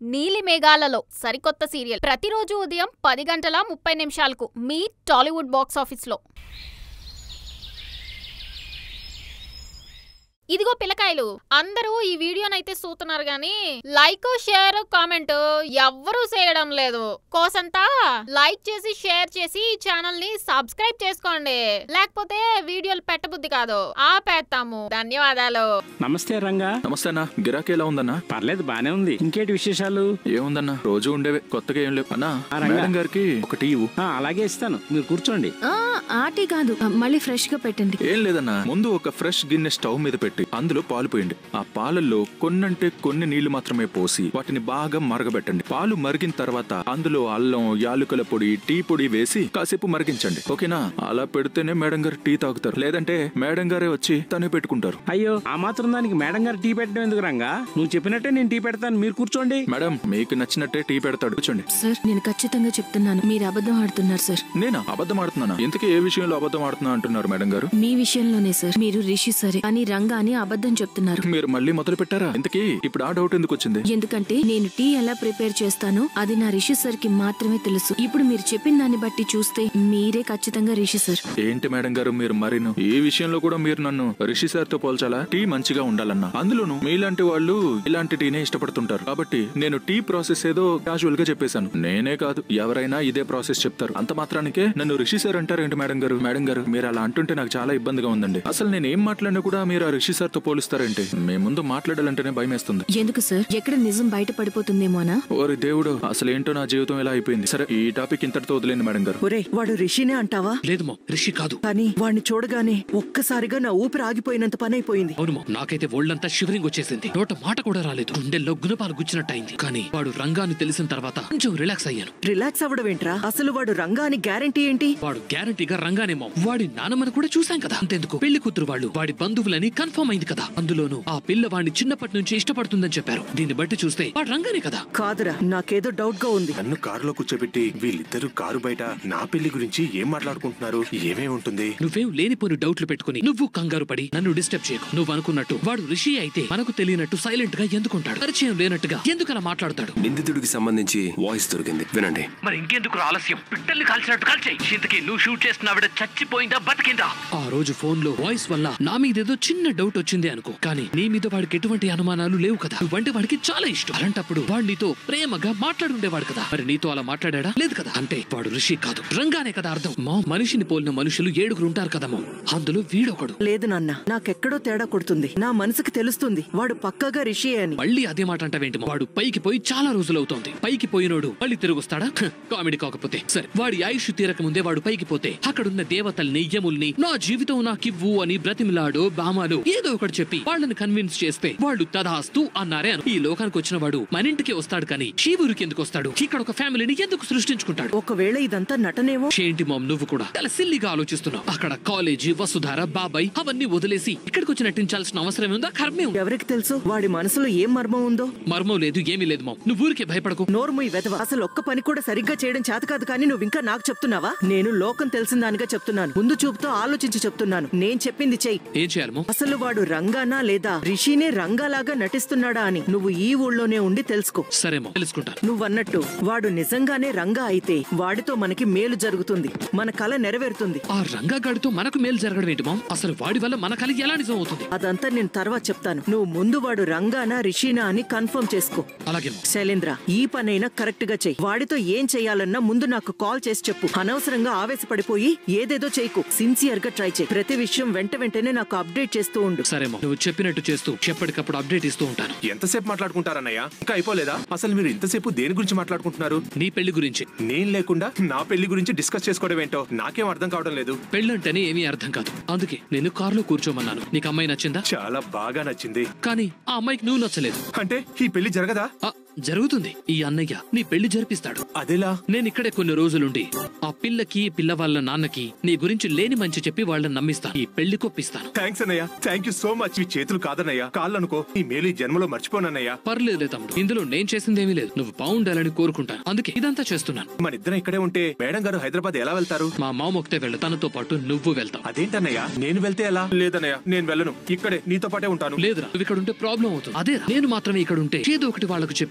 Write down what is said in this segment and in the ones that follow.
నీలి మేఘాలలో సరికొత్త సీరియల్ ప్రతిరోజు ఉదయం పది గంటల ముప్పై నిమిషాలకు మీ టాలీవుడ్ బాక్స్ ఆఫీస్లో ఇదిగో పిల్లకాయలు అందరూ ఈ వీడియోనైతే చూస్తున్నారు గాని లైక్ షేర్ కామెంట్ ఎవ్వరూ చేయడం లేదు కోసంతా లైక్ చేసి షేర్ చేసి ఈ ఛానల్ ని సబ్స్క్రైబ్ చేసుకోండి లేకపోతే వీడియోలు పెట్టబుద్ధి కాదు ఆపేస్తాము ధన్యవాదాలు నమస్తే రంగా నమస్తే అన్న గిరాకీ ఎలా ఉందన్నా పర్లేదు బానే ఉంది ఇంకేటి విశేషాలు ఏముందన్నా రోజు ఉండేవే కొత్తగా ఏం లేవు అన్నా ఆ, రంగా. మేడం గారికి ఒక టీ ఇవ్వు. ఆ, అలాగే ఇస్తాను మీరు కూర్చోండి ఆ ఆటి కాదు ఆ, మళ్ళీ ఫ్రెష్ గా పెట్టండి ఏం లేదన్నా ముందు ఒక ఫ్రెష్ గిన్నె స్టవ్ మీద పెట్టి అందులో పాలు పోయండి ఆ పాలల్లో కొన్నంటే కొన్ని నీళ్లు మాత్రమే పోసి వాటిని బాగా మరగబెట్టండి పాలు మరిగిన తర్వాత అందులో అల్లం యాలుకల పొడి టీ పొడి వేసి కాసేపు మరిగించండి ఓకేనా అలా పెడితేనే మేడం గారు టీ తాగుతారు లేదంటే మేడం గారే వచ్చి తనే పెట్టుకుంటారు అయ్యో ఆ మాత్రం దానికి మేడం గారు టీ పెట్టడం ఎందుకు రంగా నువ్వు చెప్పినట్టే నేను టీ పెడతాను మీరు కూర్చోండి మేడం మీకు నచ్చినట్టే టీ పెడతాడు కూర్చోండి సార్ నేను ఖచ్చితంగా చెప్తున్నాను మీరు అబద్ధం ఆడుతున్నారు సార్ నేనా అబద్ధం ఆడుతున్నానా ఇంతకీ ఏ విషయంలో అబద్ధం ఆడుతున్నా అంటున్నారు మేడం గారు మీ విషయంలోనే సార్ మీరు రిషి సరే అని రంగా అని అబద్ధం చెప్తున్నారు మీరు మళ్ళీ మొదలు పెట్టారా ఇంతకీ ఇప్పుడు ఆ డౌట్ ఎందుకు వచ్చింది ఎందుకంటే నేను టీ ఎలా ప్రిపేర్ చేస్తానో అది నా రిషి సార్ కి మాత్రమే తెలుసు ఇప్పుడు మీరు చెప్పిన దాన్ని బట్టి చూస్తే మీరే ఖచ్చితంగా రిషి సార్ ఏంటి మేడం గారు మీరు మరీను ఈ విషయంలో కూడా మీరు నన్ను రిషి సార్ తో పోల్చాలా టీ మంచిగా ఉండాలన్నా అందులోను మీలాంటి వాళ్ళు ఇలాంటి టీనే ఇష్టపడుతుంటారు కాబట్టి నేను టీ ప్రాసెస్ ఏదో క్యాజువల్ గా చెప్పేశాను నేనే కాదు ఎవరైనా ఇదే ప్రాసెస్ చెప్తారు అంత మాత్రానికే నన్ను రిషి సార్ అంటారేంటి మేడం గారు మేడం గారు మీరు అలా అంటుంటే నాకు చాలా ఇబ్బందిగా ఉందండి అసలు నేను ఏం మాట్లాడినా కూడా మీరు ఆ రిషి సార్ తో పోలుస్తారేంటి మీ ముందు మాట్లాడాలంటేనే భయం వేస్తుంది ఎందుకు సార్ ఎక్కడ నిజం బయట పడిపోతుందేమోనా ఓరి దేవుడు అసలు ఏంటో నా జీవితం ఇలా అయిపోయింది సరే ఈ టాపిక్ ఇంతటితో వదిలేండి మేడం గారు ఒరే వాడు రిషినే అంటావా లేదు మో రిషి కాదు కానీ వాడిని చూడగానే ఒక్కసారిగా నా ఊపిరి ఆగిపోయినంత పని అయిపోయింది అవును మో నాకైతే ఒళ్ళంతా షివరింగ్ వచ్చేసింది నోట మాట కూడా రాలేదు గుండెల్లో గుణపాలు గుచ్చినట్టయింది కానీ వాడు రంగాన్ని తెలిసిన తర్వాత కొంచెం రిలాక్స్ అయ్యాను రిలాక్స్ అవ్వడం ఏంట్రా అసలు వాడు రంగా అని గ్యారంటీ ఏంటి వాడు గ్యారంటీగా రంగానేమో వాడి నానమ్మని కూడా చూశాం కదా అంతెందుకు పెళ్లి కూతురు వాళ్ళు వాడి బంధువులని కన్ఫర్మ్ అయింది కదా అందులోనూ ఆ పిల్ల వాడిని చిన్నప్పటి నుంచి ఇష్టపడుతుందని చెప్పారు దీన్ని బట్టి చూస్తే వాడు రంగానే కదా కాదురా నాకేదో డౌట్ గా ఉంది నన్ను కారులో కూర్చోబెట్టి వీళ్ళిద్దరూ కారు బయట నా పెళ్లి గురించి ఏం మాట్లాడుకుంటున్నారు ఏమేం ఉంటుంది నువ్వేం లేనిపోని డౌట్లు పెట్టుకుని నువ్వు కంగారు పడి నన్ను డిస్టర్బ్ చేయకు నువ్వు అనుకున్నట్టు వాడు రిషి అయితే మనకు తెలియనట్టు సైలెంట్ గా ఎందుకుంటాడు పరిచయం లేనట్టుగా ఎందుకలా మాట్లాడతాడు నిందితుడికి సంబంధించి వాయిస్ దొరికింది వినండి మరి ఇంకెందుకు ఆలస్యం పిట్టల్ని కాల్చినట్టు కాల్చేయి ఇంతకీ నువ్వు షూట్ చేస్తున్న ఆవిడ చచ్చిపోయిందా బతికిందా ఆ రోజు ఫోన్ లో వాయిస్ వల్ల నా మీద ఏదో చిన్న డౌట్ వచ్చింది అనుకో కానీ నీ మీద వాడికి ఎటువంటి అనుమానాలు లేవు కదా నువ్వంటే వాడికి చాలా ఇష్టం అలాంటప్పుడు వాడు నీతో ప్రేమగా మాట్లాడుండేవాడు కదా మరి నీతో అలా మాట్లాడా లేదు కదా అంటే వాడు ఋషి కాదు రంగానే కదా అర్థం మా మనిషిని పోలిన మనుషులు ఏడుగురు ఉంటారు కదమ్మో అందులో వీడొకడు లేదు నాన్న నాకెక్కడో తేడా కొడుతుంది నా మనసుకి తెలుస్తుంది వాడు పక్కాగా రిషి అని మళ్ళీ అదే మాట అంటావేంటి వాడు పైకి పోయి చాలా రోజులవుతోంది పైకి పోయినోడు మళ్ళీ తిరిగొస్తాడా హ, కామెడీ కాకపోతే సరే వాడి ఆయుష్ తీరక ముందే వాడు పైకి పోతే అక్కడున్న దేవతల్ని యముల్ని నా జీవితం నాకివ్వు అని బ్రతిమిలాడో బామాలు ఏదో ఒకటి చెప్పి వాళ్ళని కన్విన్స్ చేస్తే వాళ్ళు తదాస్తు అన్నారే అను ఈ లోకానికి వచ్చిన వాడు మన ఇంటికి వస్తాడు కానీ శివురికి ఎందుకు వస్తాడు ఇక్కడ ఒక ఫ్యామిలీని ఎందుకు సృష్టించుకుంటాడు ఒకవేళ ఇదంతా నటనేమో ఏంటి మామ్ నువ్వు కూడా చాలా సిల్లిగా ఆలోచిస్తున్నావు అక్కడ కాలేజీ వసుధార బాబాయ్ అవన్నీ వదిలేసి ఇక్కడికి వచ్చి నటించాల్సిన అవసరం ఉందా కర్మే ఉంది. ఎవరికి తెలుసు వాడి మనసులో ఏం మర్మం ఉందో మర్మం లేదు ఏమీ లేదు మామ్ నువ్వు ఊరికే భయపడకు నోర్ము ఈ వెధవ అసలు ఒక్క పని కూడా సరిగ్గా చేయడం చేత కాదు కానీ నువ్వు ఇంకా నాకు చెప్తున్నావా నేను లోకం తెలిసిన దానిగా చెప్తున్నాను ముందు చూపుతో ఆలోచించి చెప్తున్నాను నేను చెప్పింది చెయ్యి ఏం చేయాలి మామ్ అసలు వాడు రంగానా లేదా రిషినే రంగాలాగా నటిస్తున్నాడా అని నువ్వు ఈ ఊళ్ళోనే ఉండి తెలుసుకో సరే మామ్ తెలుసుకుంటాను నువ్వన్నట్టు వాడు నిజంగానే రంగా అయితే వాడితో మనకి మేలు జరుగుతుంది మన కళ నెరవేరుతుంది ఆ రంగాగాడితో మనకు మేలు జరగడం ఏంటి మామ్ అసలు వాడి వల్ల మన కలిగి ఎలా నిజం అవుతుంది అదంతా నేను తర్వాత చెప్తాను నువ్వు ముందు వాడు రంగానా రిషినా అని కన్ఫర్మ్ చేసుకో అలాగే మామ్ శైలేంద్ర ఈ పనైనా కరెక్ట్ గా చెయ్యి వాడితో ఏం చెయ్యాలన్నా ముందు నాకు కాల్ చేసి చెప్పు అనవసరంగా ఆవేశపడిపోయి ఏదేదో చేయకు సిన్సియర్ గా ట్రై చేయి ప్రతి విషయం వెంట వెంటనే నాకు అప్డేట్ చేస్తూ ఉండు సరే మామ్ నువ్వు చెప్పినట్టు చేస్తూ ఎప్పటికప్పుడు అప్డేట్ ఇస్తూ ఉంటాను ఎంతసేపు మాట్లాడుకుంటారన్నయ్య ఇంకా అయిపోలేదా అసలు మీరు ఇంతసేపు దేని గురించి మాట్లాడుకుంటున్నారు నీ పెళ్లి గురించి నేను లేకుండా నా పెళ్లి గురించి డిస్కస్ చేసుకోవడం ఏంటో నాకేం అర్థం కావడం లేదు పెళ్ళంటేనే ఏమీ అర్థం కాదు అందుకే నేను కారులో కూర్చోమన్నాను నీకు అమ్మాయి నచ్చిందా చాలా బాగా నచ్చింది కానీ ఆ అమ్మాయికి నువ్వు నచ్చలేదు అంటే ఈ పెళ్లి జరగదా ఆ, జరుగుతుంది ఈ అన్నయ్య నీ పెళ్లి జరిపిస్తాడు అదేలా నేను ఇక్కడే కొన్ని రోజులుండి ఆ పిల్లకి పిల్ల వాళ్ళ నాన్నకి నీ గురించి లేని మంచి చెప్పి వాళ్ళని నమ్మిస్తాను ఈ పెళ్లి కొప్పిస్తాను థ్యాంక్స్ అన్నయ్య థ్యాంక్ యూ సో మచ్ మీ చేతులు కాదన్నయ్య కాళ్ళు అనుకో ఈ మేలు ఈ జన్మలో మర్చిపోనన్నయ్య పర్లేదులే తమ్ముడు ఇందులో నేను చేసిందేమీ లేదు నువ్వు బాగుండాలని కోరుకుంటాను అందుకే ఇదంతా చేస్తున్నాను మన ఇద్దరం ఇక్కడే ఉంటే మేడం గారు హైదరాబాద్ ఎలా వెళ్తారు మా మామ ఒకటే వెళ్ళు తనతో పాటు నువ్వు వెళ్తావు అదేంటన్నయ్య నేను వెళ్తే ఎలా లేదన్నయ్య నేను వెళ్ళను ఇక్కడే నీతో పాటే ఉంటాను లేదురా నువ్వు ఇక్కడ ఉంటే ప్రాబ్లం అవుతుంది అదే నేను మాత్రమే ఇక్కడ ఉంటే ఏదో ఒకటి వాళ్ళకు చెప్పి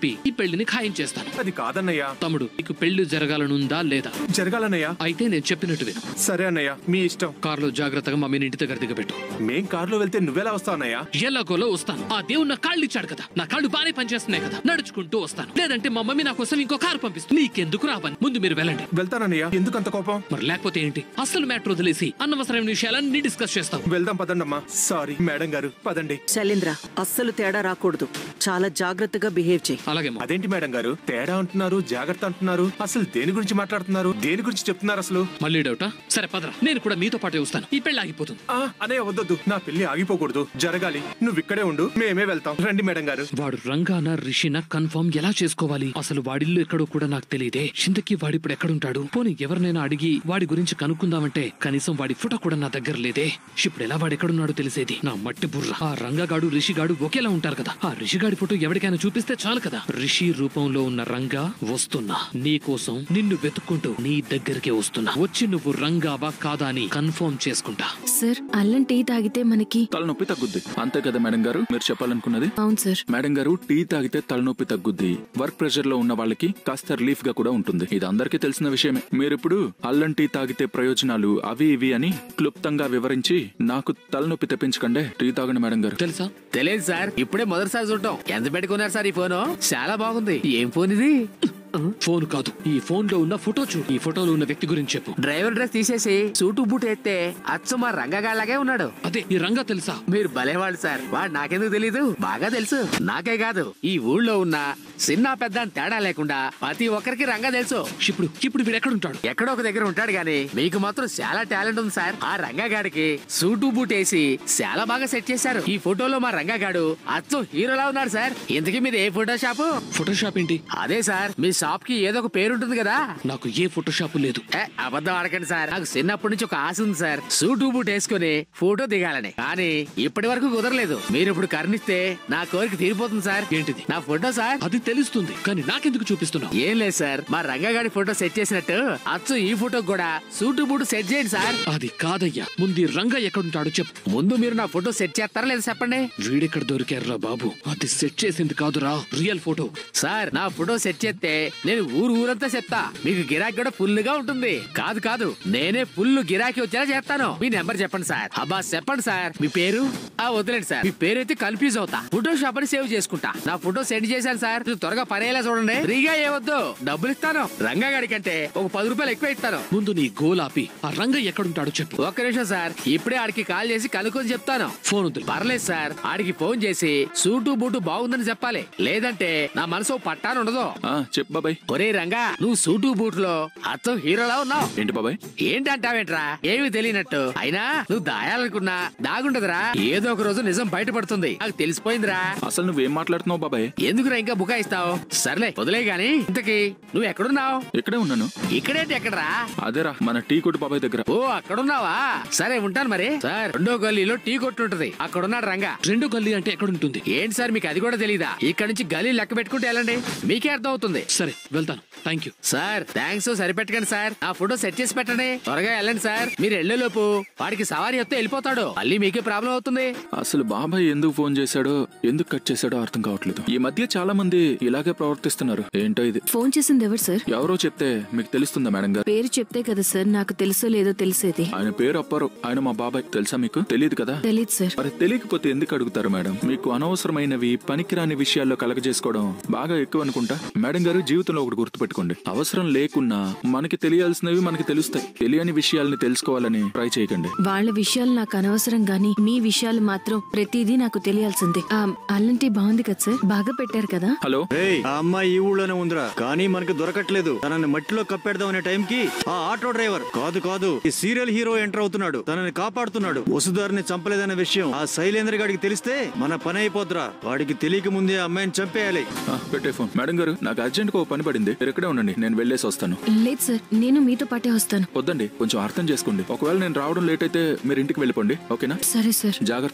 చెప్పి ఈ పెళ్లిని ఖాయం చేస్తాను అది కాదన్నయ్య తమ్ముడు నీకు పెళ్లి జరగాలనుందా లేదా జరగాలన్నయ్య అయితే నేను చెప్పినట్టు విను సరే అన్నయ్య మీ ఇష్టం కారులో జాగ్రత్తగా మమ్మీని ఇంటి దగ్గర దిగబెట్టు మేం కారులో వెళ్తే నువ్వెలా వస్తావు అన్నయ్య ఎలాగోలో వస్తాను ఆ దేవుడు నా కాళ్ళు ఇచ్చాడు కదా నా కాళ్ళు బానే పనిచేస్తున్నాయి కదా నడుచుకుంటూ వస్తాను లేదంటే మా మమ్మీ నా కోసం ఇంకో కారు పంపిస్తుంది నీకెందుకు రావని ముందు మీరు వెళ్ళండి వెళ్తానన్నయ్య ఎందుకు అంత కోపం మరి లేకపోతే ఏంటి అసలు మ్యాటర్ వదిలేసి అనవసరమైన విషయాలన్నీ డిస్కస్ చేస్తాం వెళ్దాం పదండమ్మా సారీ మేడం గారు పదండి శైలేంద్ర అస్సలు తేడా రాకూడదు చాలా జాగ్రత్తగా బిహేవ్ చేయి అలాగే అదేంటి మేడం గారు తేడా అంటున్నారు జాగ్రత్త అంటున్నారు అసలు దేని గురించి మాట్లాడుతున్నారు దేని గురించి చెప్తున్నారు అసలు మళ్ళీ డౌటా సరే పదరా నేను కూడా మీతో పాటే వస్తాను ఈ పెళ్లి ఆగిపోతుంది ఆ అన్నయ్య వద్దొద్దు నా పెళ్లి ఆగిపోకూడదు జరగాలి నువ్వు ఇక్కడే ఉండు మేమే వెళ్తాం రండి మేడం గారు వాడు రంగాన రిషిన కన్ఫర్మ్ ఎలా చేసుకోవాలి అసలు వాడిల్లు ఎక్కడో కూడా నాకు తెలియదే చింతకి వాడిప్పుడు ఎక్కడుంటాడు పోనీ ఎవరినైనా అడిగి వాడి గురించి కనుక్కుందామంటే కనీసం వాడి ఫోటో కూడా నా దగ్గర లేదే ఇప్పుడు ఎలా వాడు ఎక్కడున్నాడో తెలిసేది నా మట్టి బుర్ర ఆ రంగగాడు రిషిగాడు ఒకేలా ఉంటారు కదా ఆ రిషిగాడి ఫోటో ఎవరికైనా చూపిస్తే చాలు కదా రిషి రూపంలో ఉన్న రంగా వస్తున్నా నీ కోసం నిన్ను వెతుక్కుంటూ నీ దగ్గరికే వస్తున్నా వచ్చి నువ్వు రంగావా కాదా అని కన్ఫర్మ్ చేసుకుంటా సార్ అల్లం టీ తాగితే మనకి తలనొప్పి తగ్గుద్ది అంతే కదా మేడం గారు మీరు చెప్పాలనుకున్నది అవును సార్ మేడం గారు టీ తాగితే తలనొప్పి తగ్గుద్ది వర్క్ ప్రెషర్ లో ఉన్న వాళ్ళకి కాస్త రిలీఫ్ గా కూడా ఉంటుంది ఇది అందరికీ తెలిసిన విషయమే మీరిప్పుడు అల్లం టీ తాగితే ప్రయోజనాలు అవి ఇవి అని క్లుప్తంగా వివరించి నాకు తలనొప్పి తెప్పించకండి టీ తాగండి మేడం గారు తెలుసా తెలియదు సార్ ఇప్పుడే మొదటిసారి చూడటం ఎంత పెట్టుకున్నారు సార్ ఈ ఫోను చాలా బాగుంది ఏం ఫోన్ ఇది ఫోన్ కాదు ఈ ఫోన్ లో ఉన్న ఫోటో చూడు ఈ ఫోటోలో ఉన్న వ్యక్తి గురించి చెప్పు డ్రైవర్ డ్రెస్ తీసేసి సూటు బూట్ ఎత్తే అచ్చు మా రంగగాళ్ళగే ఉన్నాడు అదే ఈ రంగా తెలుసా మీరు భలేవాడు సార్ వాడు నాకెందుకు తెలీదు బాగా తెలుసు నాకే కాదు ఈ ఊళ్ళో ఉన్న చిన్న పెద్ద అని తేడా లేకుండా ప్రతి ఒక్కరికి రంగా తెలుసు ఇప్పుడు ఇప్పుడు వీడు ఎక్కడుంటాడు ఎక్కడో ఒక దగ్గర ఉంటాడు గాని మీకు మాత్రం చాలా టాలెంట్ ఉంది సార్ ఆ రంగగాడికి సూటు బూట్ వేసి చాలా బాగా సెట్ చేశారు ఈ ఫోటోలో మా రంగగాడు అచ్చు హీరోలా ఉన్నాడు సార్ ఇంతకీ మీది ఏ ఫోటో షాపు ఫోటోషాప్ ఏంటి అదే సార్ మీ షాప్ కి ఏదో ఒక పేరు ఉంటుంది కదా నాకు ఏ ఫోటోషాప్ లేదు ఏ, అబద్ధం ఆడకండి సార్ నాకు చిన్నప్పటి నుంచి ఒక ఆశ ఉంది సార్ సూటు బూట్ వేసుకుని ఫోటో దిగాలని కానీ ఇప్పటి వరకు కుదరలేదు మీరు ఇప్పుడు కరుణిస్తే నా కోరిక తీరిపోతుంది సార్ ఏంటిది నా ఫోటో సార్ అది తెలుస్తుంది కానీ నాకెందుకు చూపిస్తున్నావు ఏం లేదు సార్ మా రంగగాడి ఫోటో సెట్ చేసినట్టు అచ్చు ఈ ఫోటో కూడా సూటు బూట్ సెట్ చేయండి సార్ అది కాదయ్యా ముందు ఈ రంగా ఎక్కడుంటాడో చెప్పు ముందు మీరు నా ఫోటో సెట్ చేస్తారా లేదా చెప్పండి వీడెక్కడ దొరికారురా బాబు అది సెట్ చేసింది కాదురా రియల్ ఫోటో సార్ నా ఫోటో సెట్ చేస్తే నేను ఊరు ఊరంతా చెప్తా మీకు గిరాకీ కూడా ఫుల్ గా ఉంటుంది కాదు కాదు నేనే ఫుల్ గిరాకీ వచ్చేలా చేస్తాను మీ నెంబర్ చెప్పండి సార్ అబ్బా చెప్పండి సార్ మీ పేరు ఆ వదిలేండి సార్ మీ పేరు అయితే కన్ఫ్యూజ్ అవుతా ఫోటో షాప్ అని సేవ్ చేసుకుంటా నా ఫోటో సెండ్ చేశాను సార్ ఇది త్వరగా పనేలా చూడండి ఫ్రీగా ఏవద్దు డబ్బులు ఇస్తాను రంగా గాడి కంటే ఒక పది రూపాయలు ఎక్కువ ఇస్తాను ముందు నీ గోల్ ఆపి ఆ రంగా ఎక్కడుంటాడో చెప్పు ఒక్క నిమిషం సార్ ఇప్పుడే ఆడికి కాల్ చేసి కనుక్కొని చెప్తాను ఫోన్ వద్దు పర్లేదు సార్ ఆడికి ఫోన్ చేసి సూటు బూటు బాగుందని చెప్పాలి లేదంటే నా మనసు పట్టాను ఉండదు ఆ చెప్పు బాబాయ్ ఒరే రంగా నువ్వు సూటు బూట్ లో అచ్చం హీరోలా ఉన్నావు ఏంటి బాబాయ్ ఏంటంటావేంట్రా ఏమి తెలియనట్టు అయినా నువ్వు దాయాలనుకున్నా దాగుండదురా ఏదో ఒక రోజు నిజం బయటపడుతుంది నాకు తెలిసిపోయిందిరా అసలు నువ్వేం మాట్లాడుతున్నావు బాబాయ్ ఎందుకురా ఇంకా బుకాయిస్తావు సర్లే వదిలే గాని ఇంతకి నువ్వు ఎక్కడున్నావు ఇక్కడే ఉన్నాను ఇక్కడేంటి ఎక్కడరా అదేరా మన టీ కొట్టు బాబాయ్ దగ్గర ఓ అక్కడున్నావా సరే ఉంటాను మరి సార్ రెండో గల్లీలో టీ కొట్టు ఉంటది అక్కడున్నాడు రంగా రెండో గల్లీ అంటే ఎక్కడుంటుంది ఏంటి సార్ మీకు అది కూడా తెలీదా ఇక్కడ నుంచి గల్లీ లెక్క పెట్టుకుంటే వెళ్ళండి మీకే అర్థం అవుతుంది సరే వెళ్తాను థ్యాంక్ యూ సార్ థ్యాంక్స్ సరిపెట్టకండి సార్ నా ఫోటో సెట్ చేసి పెట్టండి త్వరగా వెళ్ళండి సార్ మీరు వెళ్ళేలోపు వాడికి సవారీ వస్తే వెళ్ళిపోతాడు మళ్ళీ మీకే ప్రాబ్లం అవుతుంది అసలు బాబాయ్ ఎందుకు ఫోన్ చేశాడో ఎందుకు కట్ చేశాడో అర్థం కావట్లేదు ఈ మధ్య చాలా మంది ఇలాగే ప్రవర్తిస్తున్నారు ఏంటో ఇది ఫోన్ చేసింది ఎవరు సార్ ఎవరో చెప్తే మీకు తెలుస్తుందా మేడం గారు పేరు చెప్తే కదా సార్ నాకు తెలుసో లేదో తెలిసేది ఆయన పేరు అప్పారు ఆయన మా బాబాయ్ తెలుసా మీకు తెలియదు కదా తెలీదు సార్ మరి తెలియకపోతే ఎందుకు అడుగుతారు మేడం మీకు అనవసరమైనవి పనికిరాని విషయాల్లో కలగజేసుకోవడం బాగా ఎక్కువ అనుకుంటా మేడం గారు జీవితంలో ఒకటి గుర్తుపెట్టుకోండి అవసరం లేకున్నా మనకి తెలియాల్సినవి మనకి తెలుస్తాయి తెలియని విషయాల్ని తెలుసుకోవాలని ట్రై చేయకండి వాళ్ళ విషయాలు నాకు అనవసరం గాని మీ విషయాలు మాత్రం ప్రతిదీ నాకు తెలియాల్సిందే ఆ, అల్లం టీ బాగుంది కదా సార్ బాగా పెట్టారు కదా హలో రేయ్ ఆ అమ్మాయి ఈ ఊళ్ళోనే ఉందిరా కానీ మనకి దొరకట్లేదు తనని మట్టిలో కప్పెడదాం అనే టైం కి ఆ ఆటో డ్రైవర్ కాదు కాదు ఈ సీరియల్ హీరో ఎంటర్ అవుతున్నాడు తనని కాపాడుతున్నాడు వసుధారిని చంపలేదనే విషయం ఆ శైలేంద్ర గాడికి తెలిస్తే మన పని అయిపోద్దురా వాడికి తెలియక ముందే ఆ అమ్మాయిని చంపేయాలి ఆ, పెట్టే ఫోన్ మేడం గారు నాకు అర్జెంట్ గా ఓ పని పడింది మీరు ఇక్కడే ఉండండి నేను వెళ్ళేసి వస్తాను లేదు సార్ నేను మీతో పాటే వస్తాను వద్దండి కొంచెం అర్థం చేసుకోండి ఒకవేళ నేను రావడం లేట్ అయితే మీరు ఇంటికి వెళ్ళిపోండి ఓకేనా సరే సార్ జాగ్రత్త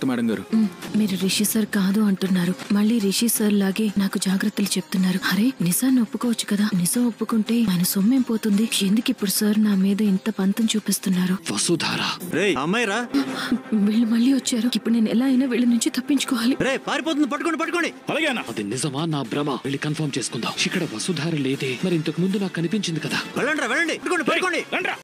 నమస్తే మేడం గారు మ్, మీరు రిషి సార్ కాదు అంటున్నారు మళ్ళీ రిషి సార్ లాగే నాకు జాగ్రత్తలు చెప్తున్నారు అరే నిజాన్ని ఒప్పుకోవచ్చు కదా నిజం ఒప్పుకుంటే ఆయన సొమ్మేం పోతుంది ఎందుకు ఇప్పుడు సార్ నా మీద ఇంత పంతం చూపిస్తున్నారు వసుధార రే అమ్మాయి రా వీళ్ళు మళ్ళీ వచ్చారు ఇప్పుడు నేను ఎలా అయినా వీళ్ళ నుంచి తప్పించుకోవాలి రే పారిపోతుంది పట్టుకోండి పట్టుకోండి అది నిజమా నా భ్రమ వెళ్ళి కన్ఫర్మ్ చేసుకుందాం ఇక్కడ వసుధార లేదే మరి ఇంతకు ముందు నాకు కనిపించింది కదా వెళ్ళండి రా వెళ్ళండి పట్టుకోండి పట్టుకోండి